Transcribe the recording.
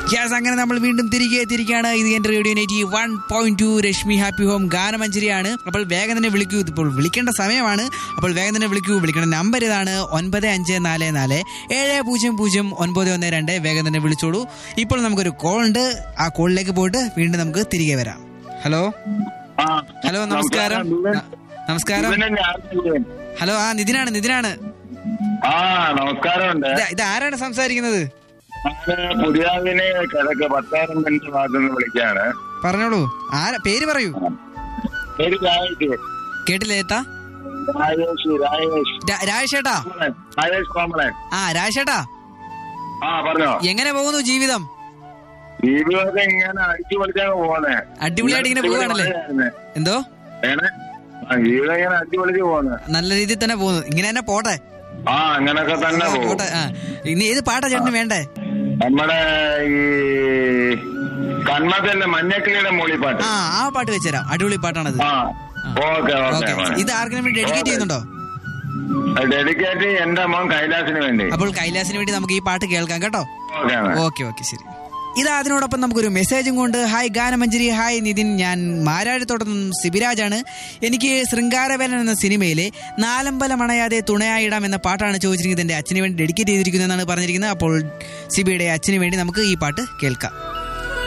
Yes അങ്ങനെ നമ്മൾ വീണ്ടും തിരികെ എത്തിയിരിക്കുകയാണ് ഇത് എന്റെ radio ninety one point two Rashmi happy home ഗാനമഞ്ചരിയാണ് അപ്പോൾ വേഗം തന്നെ വിളിക്കൂ ഇപ്പോൾ വിളിക്കേണ്ട സമയമാണ് അപ്പോൾ വേഗം തന്നെ വിളിക്കൂ വിളിക്കേണ്ട നമ്പർ ഇതാണ് ഒൻപത് അഞ്ച് നാല് നാല് ഏഴ് പൂജ്യം പൂജ്യം ഒൻപത് ഒന്ന് രണ്ട് വേഗം തന്നെ വിളിച്ചോളൂ ഇപ്പോൾ നമുക്കൊരു കോൾ ഉണ്ട് ആ കോളിലേക്ക് പോയിട്ട് വീണ്ടും നമുക്ക് തിരികെ വരാം ഹലോ ആ, ഹലോ നമസ്കാരം നമസ്കാരം. ന- നമസ്കാരം ഇതിനെ ഞാൻ വിളിക്കാം. ഹലോ ആ നിതിനാണ് നിതിനാണ് ആ നമസ്കാരമുണ്ട് ഇത് ഇത് ആരാണ് സംസാരിക്കുന്നത് ഞാന് പുതിയാവിനെ കിഴക്ക് പത്തായിരം മിനിറ്റ് ഭാഗത്ത് നിന്ന് വിളിക്കാണ് പറഞ്ഞോളൂ ആരാ പേര് പറയൂ പേര് രാജേഷ് കേട്ടില്ല ഏട്ടാ രാജേഷ് രാജേഷ് രാ- രാജേഷ് ചേട്ടാ കോമളൻ. രാജേഷ് കോമളൻ ആ രാജേഷ് ചേട്ടാ ആ പറഞ്ഞോ എങ്ങനെ പോകുന്നു ജീവിതം ജീവിതമൊക്കെ ഇങ്ങനെ അടിച്ചു പൊളിച്ചാണ് പോകുന്നേ അടിപൊളിയായിട്ട് ഇങ്ങനെ പോവുകയാണല്ലേ? എന്തോ ഏനെ ആ ജീവിതം ഇങ്ങനെ അടിച്ചു പൊളിച്ച് പോകുന്നത് നല്ല രീതിയിൽ തന്നെ പോകുന്നു ഇങ്ങനെ തന്നെ പോട്ടെ ആ അങ്ങനൊക്കെ തന്നെ പോകും പോട്ടെ ആ ഇനി ഏത് പാട്ടാ ചേട്ടന് വേണ്ടേ നമ്മുടെ ഈ കന്മതല്ലേ മഞ്ഞക്കിളിയുടെ മൂളിപ്പാട്ട് ആ ആ പാട്ട് വെച്ചുതരാം അടിപൊളി പാട്ടാണത് ആ ഓക്കെ ഓക്കെ ഓക്കെ ഇത് ആർക്കിനും വേണ്ടി ഡെഡിക്കേറ്റ് ചെയ്യുന്നുണ്ടോ ഡെഡിക്കേറ്റ് എന്റെ മോൻ കൈലാസിന് വേണ്ടി അപ്പോൾ കൈലാസിന് വേണ്ടി നമുക്ക് ഈ പാട്ട് കേൾക്കാം കേട്ടോ ഓക്കെ ഓക്കെ ഓക്കെ ശരി ഇത് അതിനോടൊപ്പം നമുക്കൊരു മെസ്സേജും കൊണ്ട് ഹായ് ഗാനമഞ്ജരി ഹായ് നിതിൻ ഞാൻ മാരാഴത്തോട്ടം സിബിരാജാണ് എനിക്ക് ശൃംഗാരവേലൻ എന്ന സിനിമയിലെ നാലമ്പലം അണയാതെ തുണയായിടാം എന്ന പാട്ടാണ് ചോദിച്ചിരിക്കുന്നത് എൻ്റെ അച്ഛന് വേണ്ടി ഡെഡിക്കേറ്റ് ചെയ്തിരിക്കുന്നതെന്നാണ് പറഞ്ഞിരിക്കുന്നത് അപ്പോൾ സിബിയുടെ അച്ഛന് വേണ്ടി നമുക്ക് ഈ പാട്ട് കേൾക്കാം